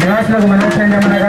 నివాసులకు మనోసంజమనగా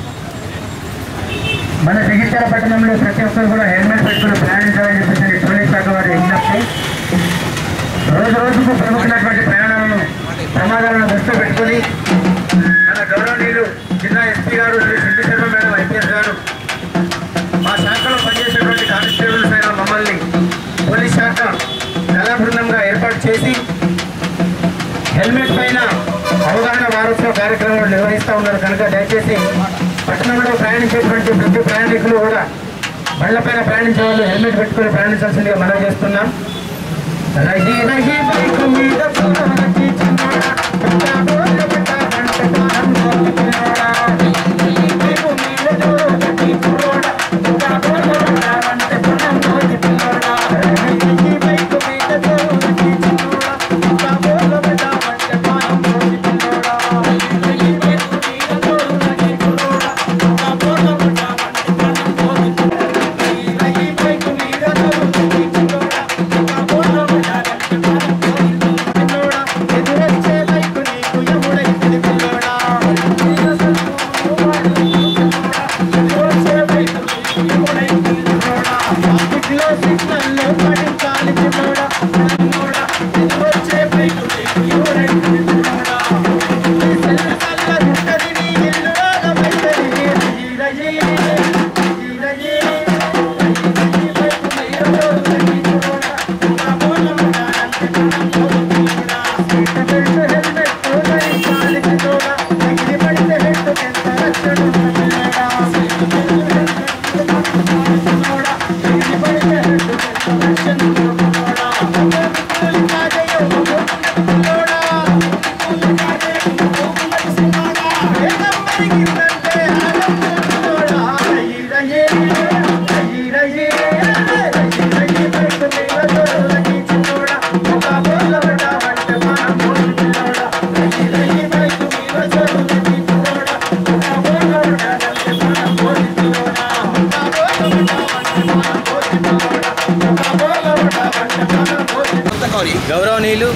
మన జగిత్యాల పట్టణంలో ప్రతి ఒక్కరు కూడా హెల్మెట్ పెట్టుకుని ప్రయాణించాలని చెప్పేసి పోలీస్ శాఖ వారి విజ్ఞప్తి రోజు రోజుకు పెరుగుతున్నటువంటి ప్రయాణాలను ప్రమాదాలను దృష్టిలో పెట్టుకుని మన గౌరవనీయులు జిల్లా ఎస్పీ గారు శ్రీ సిద్ధి శర్మ మేడం ఐపీఎస్ గారు మా శాఖలో పనిచేసేటువంటి కానిస్టేబుల్స్ అయిన మమ్మల్ని పోలీస్ శాఖ కళా బృందంగా ఏర్పాటు చేసి హెల్మెట్ పైన అవగాహన వారోత్సవ కార్యక్రమాలు నిర్వహిస్తూ ఉన్నారు కనుక దయచేసి పట్టణంలో ప్రయాణించేటువంటి ప్రతి ప్రయాణికులు కూడా బండ్లపైన ప్రయాణించే వాళ్ళు హెల్మెట్ పెట్టుకుని ప్రయాణించాల్సిందిగా మనం చేస్తున్నాం రహి రహి బైకు మీద పోరాటి చిన్నోడా, పెట్టా బోర్ల పెట్టా బంట కారం మోగి పిల్లోడా. బైకు మీద జోరొకటి కుర్రోడా, పెట్టా బోర్ల పెట్టా బంట కారం మోగి పిల్లోడా. రహి రహి బైకు మీద జోరొకటి చిన్నోడా, పెట్టా బోర్ల పెట్టా బంట కారం మోగి పిల్లోడా. రహి రహి బైకు మీద జోరొకటి కుర్రోడా, పెట్టా బోర్ల పెట్టా బంట కారం మోగి పిల్లోడా. రహి రహి బైకు మీద జోరొకటి చిన్నోడా, పెట్టా బోర్ల పెట్టా బంట కారం మోగి పిల్లోడా. ఎదురొచ్చే బైకు నీకు ఎముడైతుంది పిల్లోడా. ఎదురొచ్చే బైకు నీకు ఎముడైతుంది పిల్లోడా. ట్రాఫిక్లో సిగ్నల్లో పడించాలి పిల్లోడా. పిల్లోడా, ఎదురొచ్చే బైకు నీకు ఎముడైతుంది పిల్లోడా. నీ సెల్ల చల్లగుంటది, నీ ఇల్లు రాగమైతది. రయ్యి, రయ్యి, రయ్యి, రయ్యి, బైకు మీద జోరుగట్టి పిల్లోడా. నా బోర్ల ఉండాలంటే మనం పిల్లోడా. సీట్ బెల్ట్ హెల్మెట్ ధరించాలి పిల్లోడా. తగిలి పడితే హెడ్డుకి ఎంత రక్షణ ఉంటుంది పిల్లోడా. సీట్ బెల్ట్ హెల్మెట్ ధరించాలి పిల్లోడా. తగిలి పడితే హెడ్డుకి ఎంత రక్షణ ఉంటుంది పిల్లోడా. కూలి కాజేయో మగోకున్నది పిల్లోడా. కూలి కాజేయో మగోకున్నది సిన్నోడా. వేగం పెరిగిందంటే ఆగం పిల్లోడా. రయ్యి, రయ్యి, రయ్యి, రయ్యి, రయ్యి, రయ్యి, బైకు మీద జోరుగట్టి చిన్నోడా. ఒక బోర్ల పడ్డా వంట మనం మోగి పిల్లోడా. రయ్యి, రయ్యి, బైకు మీద జోరుగట్టి చిన్నోడా. ఒక బోర్ల పడ్డా వంట మనం మోగి పిల్లోడా. ఒక బోర్ల పడ్డా వంట మనం మోగి పిల్లోడా. ఒక బోర్ల పడ్డా వంట మనం మోగి గౌరవనీయులు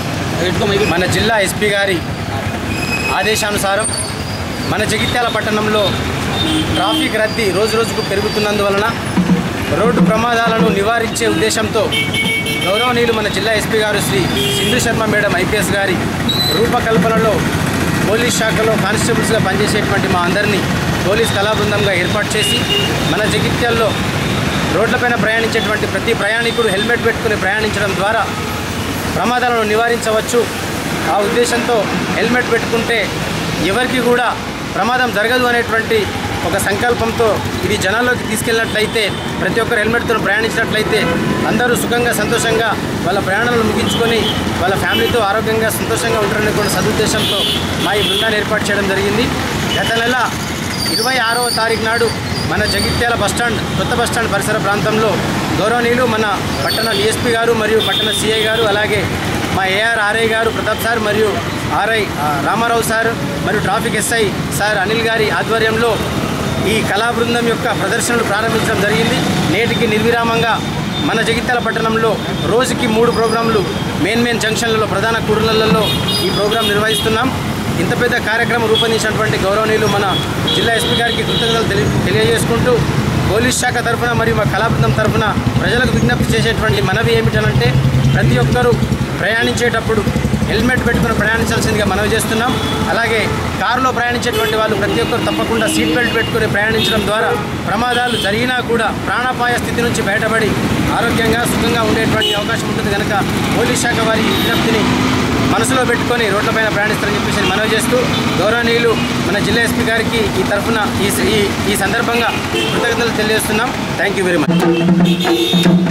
మన జిల్లా ఎస్పీ గారి ఆదేశానుసారం మన జగిత్యాల పట్టణంలో ట్రాఫిక్ రద్దీ రోజు రోజుకు పెరుగుతున్నందువలన రోడ్డు ప్రమాదాలను నివారించే ఉద్దేశంతో గౌరవనీయులు మన జిల్లా ఎస్పీ గారు శ్రీ సింధు శర్మ మేడం ఐపీఎస్ గారి రూపకల్పనలో పోలీస్ శాఖలో కానిస్టేబుల్స్గా పనిచేసేటువంటి మా అందరినీ పోలీస్ కళాబృందంగా ఏర్పాటు చేసి మన జగిత్యాల్లో రోడ్లపైన ప్రయాణించేటువంటి ప్రతి ప్రయాణికుడు హెల్మెట్ పెట్టుకుని ప్రయాణించడం ద్వారా ప్రమాదాలను నివారించవచ్చు ఆ ఉద్దేశంతో హెల్మెట్ పెట్టుకుంటే ఎవరికి కూడా ప్రమాదం జరగదు అనేటువంటి ఒక సంకల్పంతో ఇది జనాల్లోకి తీసుకెళ్ళినట్లయితే ప్రతి ఒక్కరు హెల్మెట్తో ప్రయాణించినట్లయితే అందరూ సుఖంగా సంతోషంగా వాళ్ళ ప్రయాణాలను ముగించుకొని వాళ్ళ ఫ్యామిలీతో ఆరోగ్యంగా సంతోషంగా ఉంటారనే కూడా సదుద్దేశంతో మా ఈ బృందాన్ని ఏర్పాటు చేయడం జరిగింది గత నెల ఇరవై ఆరవ తారీఖు నాడు మన జగిత్యాల బస్టాండ్ కొత్త బస్టాండ్ పరిసర ప్రాంతంలో గౌరవనీయులు మన పట్టణ డిఎస్పీ గారు మరియు పట్టణ సిఐ గారు అలాగే మా ఏఆర్ ఆర్ఐ గారు ప్రతాప్ సార్ మరియు ఆర్ఐ ఆ, రామారావు సార్ మరియు ట్రాఫిక్ ఎస్ఐ సార్ అనిల్ గారి ఆధ్వర్యంలో ఈ కళా బృందం యొక్క ప్రదర్శనలు ప్రారంభించడం జరిగింది నేటికి నిర్విరామంగా మన జగిత్యాల పట్టణంలో రోజుకి మూడు ప్రోగ్రాంలు మెయిన్ మెయిన్ జంక్షన్లలో ప్రధాన కూడళ్లలో ఈ ప్రోగ్రాం నిర్వహిస్తున్నాం ఇంత పెద్ద కార్యక్రమం రూపొందించినటువంటి గౌరవనీయులు మన జిల్లా ఎస్పీ గారికి కృతజ్ఞతలు తెలి తెలియజేసుకుంటూ పోలీస్ శాఖ తరఫున మరియు మా కళాబృందం తరఫున ప్రజలకు విజ్ఞప్తి చేసేటువంటి మనవి ఏమిటనంటే ప్రతి ఒక్కరూ ప్రయాణించేటప్పుడు హెల్మెట్ పెట్టుకుని ప్రయాణించాల్సిందిగా మనవి చేస్తున్నాం అలాగే కారులో ప్రయాణించేటువంటి వాళ్ళు ప్రతి ఒక్కరు తప్పకుండా సీట్ బెల్ట్ పెట్టుకుని ప్రయాణించడం ద్వారా ప్రమాదాలు జరిగినా కూడా ప్రాణాపాయ స్థితి నుంచి బయటపడి ఆరోగ్యంగా సుఖంగా ఉండేటువంటి అవకాశం ఉంటుంది కనుక పోలీస్ శాఖ వారి ఈ విజ్ఞప్తిని మనసులో పెట్టుకొని రోడ్లపైన ప్రయాణిస్తారని చెప్పేసి నేను మనవి చేస్తూ గౌరవనీయులు మన జిల్లా ఎస్పీ గారికి ఈ తరఫున ఈ ఈ ఈ సందర్భంగా కృతజ్ఞతలు తెలియజేస్తున్నాం థ్యాంక్ యూ వెరీ మచ్